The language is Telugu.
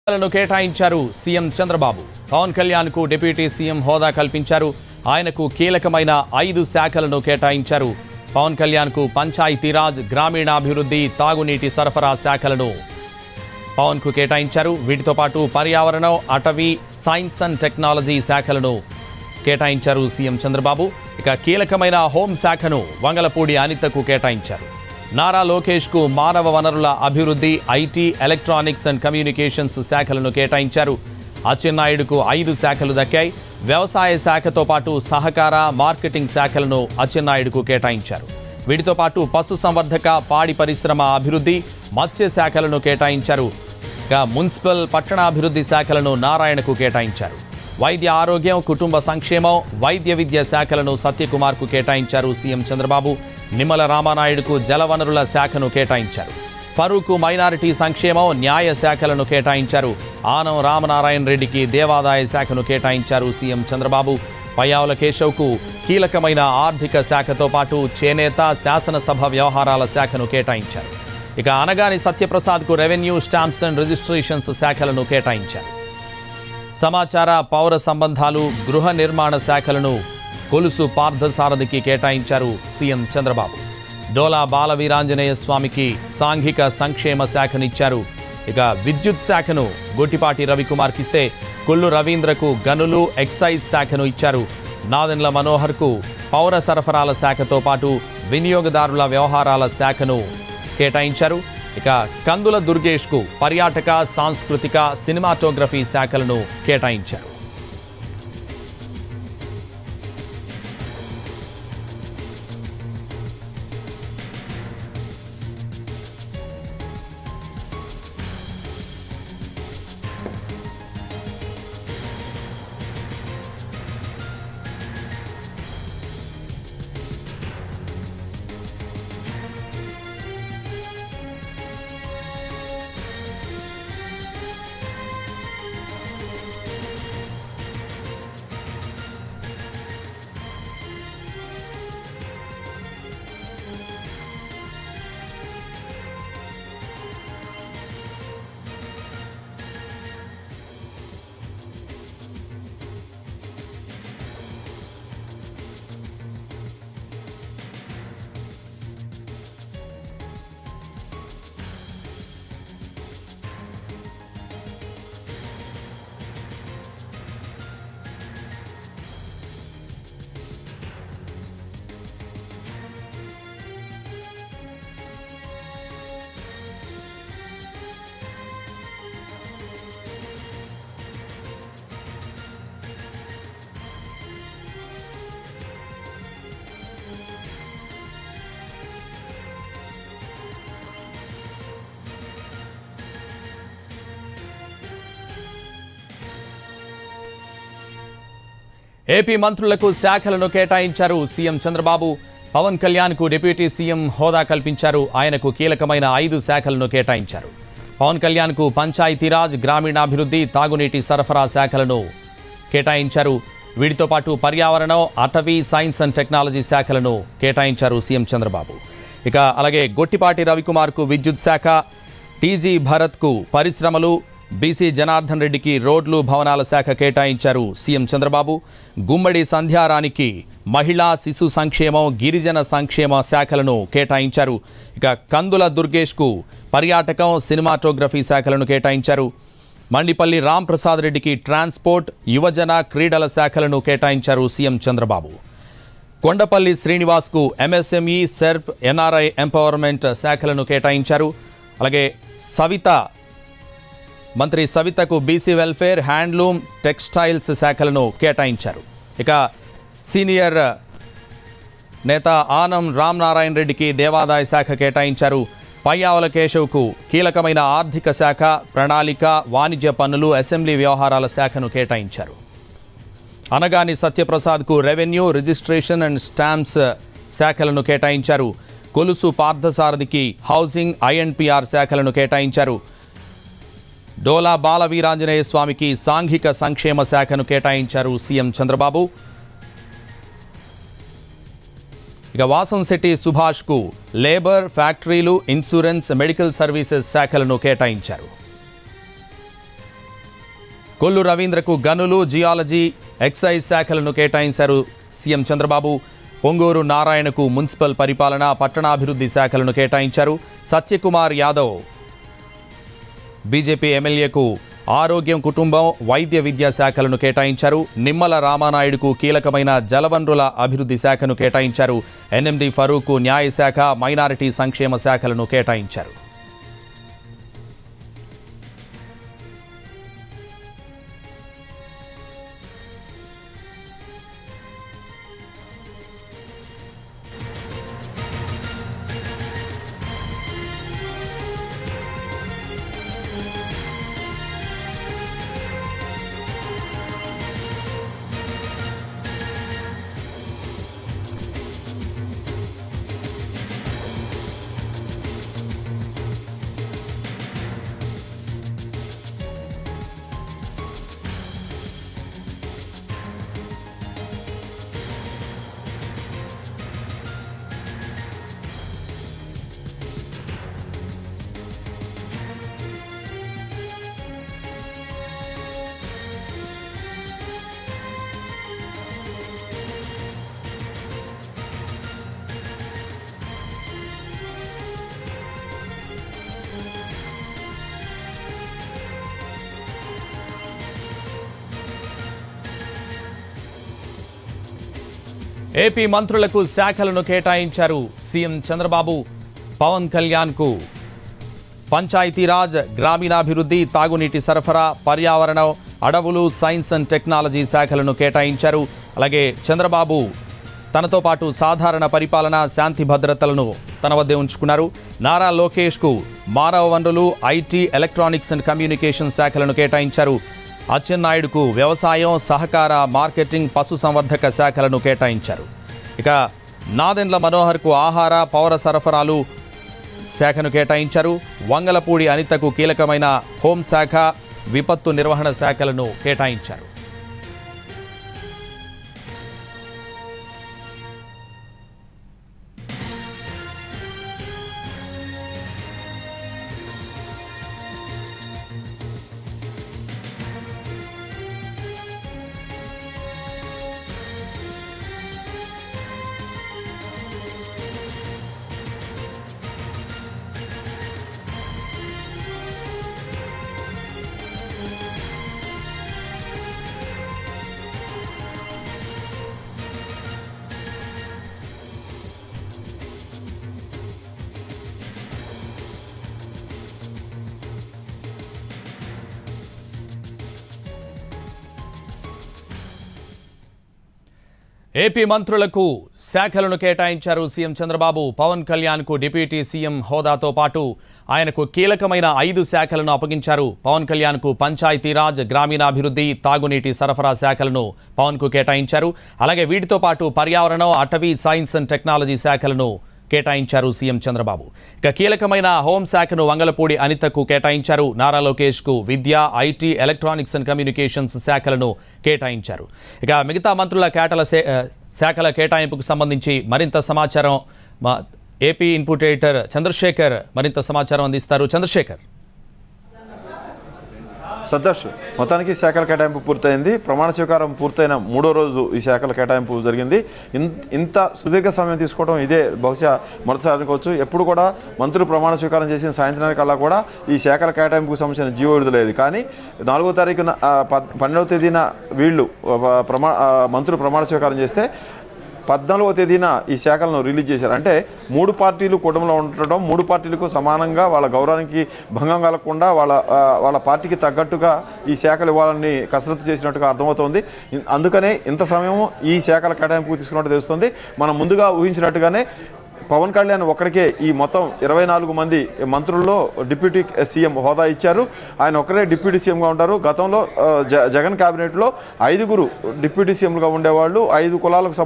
లను కేటాయించారు సీఎం చంద్రబాబు పవన్ కళ్యాణ్ కు డిప్యూటీ సీఎం హోదా కల్పించారు ఆయనకు కీలకమైన ఐదు శాఖలను కేటాయించారు పవన్ కళ్యాణ్ కు పంచాయతీరాజ్ గ్రామీణాభివృద్ధి తాగునీటి సరఫరా శాఖలను పవన్ కు కేటాయించారు వీటితో పాటు పర్యావరణం అటవీ సైన్స్ అండ్ టెక్నాలజీ శాఖలను కేటాయించారు సీఎం చంద్రబాబు ఇక కీలకమైన హోం శాఖను వంగలపూడి అనితకు కేటాయించారు నారా లోకేష్ కు మానవ వనరుల అభివృద్ధి ఐటీ ఎలక్ట్రానిక్స్ అండ్ కమ్యూనికేషన్స్ శాఖలను కేటాయించారు అచ్చెన్నాయుడుకు ఐదు శాఖలు దక్కాయి వ్యవసాయ శాఖతో పాటు సహకార మార్కెటింగ్ శాఖలను అచ్చెన్నాయుడుకు కేటాయించారు వీటితో పాటు పశు సంవర్ధక పాడి పరిశ్రమ అభివృద్ధి మత్స్య శాఖలను కేటాయించారు ఇక మున్సిపల్ పట్టణాభివృద్ధి శాఖలను నారాయణకు కేటాయించారు వైద్య ఆరోగ్యం కుటుంబ సంక్షేమం వైద్య విద్య శాఖలను సత్యకుమార్కు కేటాయించారు సీఎం చంద్రబాబు నిమ్మల రామానాయుడుకు జలవనరుల శాఖను కేటాయించారు ఫరూకు మైనారిటీ సంక్షేమం న్యాయ శాఖలను కేటాయించారు ఆనం రామనారాయణ రెడ్డికి దేవాదాయ శాఖను కేటాయించారు సీఎం చంద్రబాబు పయ్యావుల కేశవ్కు కీలకమైన ఆర్థిక శాఖతో పాటు చేనేత శాసనసభ వ్యవహారాల శాఖను కేటాయించారు ఇక అనగాని సత్యప్రసాద్కు రెవెన్యూ స్టాంప్స్ అండ్ రిజిస్ట్రేషన్స్ శాఖలను కేటాయించారు సమాచార పౌర సంబంధాలు గృహ నిర్మాణ శాఖలను కొలుసు పార్థసారథికి కేటాయించారు సీఎం చంద్రబాబు డోలా బాల వీరాంజనేయ స్వామికి సాంఘిక సంక్షేమ శాఖనిచ్చారు ఇక విద్యుత్ శాఖను గొట్టిపాటి రవికుమార్కిస్తే కొల్లు రవీంద్రకు గనులు ఎక్సైజ్ శాఖను ఇచ్చారు నాదెండ్ల మనోహర్కు పౌర సరఫరాల శాఖతో పాటు వినియోగదారుల వ్యవహారాల శాఖను కేటాయించారు ఇక కందుల దుర్గేష్కు పర్యాటక సాంస్కృతిక సినిమాటోగ్రఫీ శాఖలను కేటాయించారు ఏపీ మంత్రులకు శాఖలను కేటాయించారు సీఎం చంద్రబాబు పవన్ కళ్యాణ్కు డిప్యూటీ సీఎం హోదా కల్పించారు ఆయనకు కీలకమైన ఐదు శాఖలను కేటాయించారు పవన్ కళ్యాణ్కు పంచాయతీరాజ్ గ్రామీణాభివృద్ధి తాగునీటి సరఫరా శాఖలను కేటాయించారు వీటితో పాటు పర్యావరణం అటవీ సైన్స్ అండ్ టెక్నాలజీ శాఖలను కేటాయించారు సీఎం చంద్రబాబు ఇక అలాగే గొట్టిపాటి రవికుమార్కు విద్యుత్ శాఖ టీజీ భరత్కు పరిశ్రమలు బీసీ జనార్దన్ రెడ్డికి రోడ్లు భవనాల శాఖ కేటాయించారు సీఎం చంద్రబాబు గుమ్మడి సంధ్యారానికి మహిళా శిశు సంక్షేమం గిరిజన సంక్షేమ శాఖలను కేటాయించారు ఇక కందుల దుర్గేష్కు పర్యాటకం సినిమాటోగ్రఫీ శాఖలను కేటాయించారు మండిపల్లి రామ్ ప్రసాద్ రెడ్డికి ట్రాన్స్పోర్ట్ యువజన క్రీడల శాఖలను కేటాయించారు సీఎం చంద్రబాబు కొండపల్లి శ్రీనివాస్కు ఎంఎస్ఎంఈ సెర్ప్ ఎన్ఆర్ఐ ఎంపవర్మెంట్ శాఖలను కేటాయించారు అలాగే సవిత మంత్రి సవితకు బీసీ వెల్ఫేర్ హ్యాండ్లూమ్ టెక్స్టైల్స్ శాఖలను కేటాయించారు ఇక సీనియర్ నేత ఆనం రామనారాయణ రెడ్డికి దేవాదాయ శాఖ కేటాయించారు పయ్యావల కేశవ్కు కీలకమైన ఆర్థిక శాఖ ప్రణాళిక వాణిజ్య పన్నులు అసెంబ్లీ వ్యవహారాల శాఖను కేటాయించారు అనగాని సత్యప్రసాద్కు రెవెన్యూ రిజిస్ట్రేషన్ అండ్ స్టాంప్స్ శాఖలను కేటాయించారు కొలుసు పార్థసారథికి హౌసింగ్ ఐఎన్పిఆర్ శాఖలను కేటాయించారు డోలా బాల వీరాంజనేయ స్వామికి సాంఘిక సంక్షేమ శాఖను కేటాయించారు సీఎం చంద్రబాబు ఇక వాసంశెట్టి సుభాష్కు లేబర్ ఫ్యాక్టరీలు ఇన్సూరెన్స్ మెడికల్ సర్వీసెస్ శాఖలను కేటాయించారు కొల్లు రవీంద్రకు గనులు జియాలజీ ఎక్సైజ్ శాఖలను కేటాయించారు సీఎం చంద్రబాబు పొంగూరు నారాయణకు మున్సిపల్ పరిపాలన పట్టణాభివృద్ధి శాఖలను కేటాయించారు సత్యకుమార్ యాదవ్ బీజేపీ ఎమ్మెల్యేకు ఆరోగ్యం కుటుంబం వైద్య విద్యా శాఖలను కేటాయించారు నిమ్మల రామానాయుడుకు కీలకమైన జలవనరుల అభివృద్ధి శాఖను కేటాయించారు ఎన్ఎండి ఫరూక్ న్యాయశాఖ మైనారిటీ సంక్షేమ శాఖలను కేటాయించారు ఏపీ మంత్రులకు శాఖలను కేటాయించారు సీఎం చంద్రబాబు పవన్ కళ్యాణ్కు పంచాయతీరాజ్ గ్రామీణాభివృద్ధి తాగునీటి సరఫరా పర్యావరణం అడవులు సైన్స్ అండ్ టెక్నాలజీ శాఖలను కేటాయించారు అలాగే చంద్రబాబు తనతో పాటు సాధారణ పరిపాలన శాంతి భద్రతలను తన వద్దే ఉంచుకున్నారు నారా లోకేష్కు మానవ వనరులు ఐటీ ఎలక్ట్రానిక్స్ అండ్ కమ్యూనికేషన్ శాఖలను కేటాయించారు అచ్చెన్నాయుడుకు వ్యవసాయం సహకార మార్కెటింగ్ పశుసంవర్ధక శాఖలను కేటాయించారు ఇక నాదెండ్ల మనోహర్కు ఆహార పౌర సరఫరాలు శాఖను కేటాయించారు వంగలపూడి అనితకు కీలకమైన హోంశాఖ విపత్తు నిర్వహణ శాఖలను కేటాయించారు ఏపీ మంత్రులకు శాఖలను కేటాయించారు సీఎం చంద్రబాబు పవన్ కళ్యాణ్కు డిప్యూటీ సీఎం హోదాతో పాటు ఆయనకు కీలకమైన ఐదు శాఖలను అప్పగించారు పవన్ కళ్యాణ్కు పంచాయతీరాజ్ గ్రామీణాభివృద్ధి తాగునీటి సరఫరా శాఖలను పవన్కు కేటాయించారు అలాగే వీటితో పాటు పర్యావరణం అటవీ సైన్స్ అండ్ టెక్నాలజీ శాఖలను కేటాయించారు సీఎం చంద్రబాబు ఇక కీలకమైన హోంశాఖను వంగలపూడి అనితకు కేటాయించారు నారా లోకేష్కు విద్య ఐటీ ఎలక్ట్రానిక్స్ అండ్ కమ్యూనికేషన్స్ శాఖలను కేటాయించారు ఇక మిగతా మంత్రుల కేటల శే- ఆ, శాఖల కేటాయింపుకు సంబంధించి మరింత సమాచారం మా ఏపీ ఇన్పుట్ ఎడిటర్ చంద్రశేఖర్ మరింత సమాచారం అందిస్తారు చంద్రశేఖర్ సంతోష్ మొత్తానికి శాఖల కేటాయింపు పూర్తయింది ప్రమాణ స్వీకారం పూర్తయిన మూడో రోజు ఈ శాఖల కేటాయింపు జరిగింది ఇన్- ఇంత సుదీర్ఘ సమయం తీసుకోవడం ఇదే బహుశా మొదటిసారి అనుకోవచ్చు ఎప్పుడు కూడా మంత్రులు ప్రమాణ స్వీకారం చేసిన సాయంత్రానికల్లా కూడా ఈ శాఖల కేటాయింపుకు సంబంధించిన జీవో విడుదలేదు కానీ నాలుగో తారీఖున ఆ, పద్- పన్నెండవ తేదీన వీళ్ళు ఆ, ప్రమా ఆ, మంత్రులు ప్రమాణ స్వీకారం చేస్తే పద్నాలుగవ తేదీన ఈ శాఖలను రిలీజ్ చేశారు అంటే మూడు పార్టీలు కూటమిలో ఉండటం మూడు పార్టీలకు సమానంగా వాళ్ళ గౌరవానికి భంగం కలగకుండా వాళ్ళ ఆ, వాళ్ళ పార్టీకి తగ్గట్టుగా ఈ శాఖలు ఇవ్వాలని కసరత్తు చేసినట్టుగా అర్థమవుతోంది ఇన్- అందుకనే ఇంత సమయం ఈ శాఖల కేటాయింపుకు తీసుకున్నట్టు తెలుస్తుంది మనం ముందుగా ఊహించినట్టుగానే పవన్ కళ్యాణ్ ఒక్కడికే ఈ మొత్తం ఇరవై నాలుగు మంది మంత్రుల్లో డిప్యూటీ సీఎం హోదా ఇచ్చారు ఆయన ఒక్కరే డిప్యూటీ సీఎంగా ఉంటారు గతంలో ఆ, జ- జగన్ కేబినెట్లో ఐదుగురు డిప్యూటీ సీఎంలుగా ఉండేవాళ్ళు ఐదు కులాలకు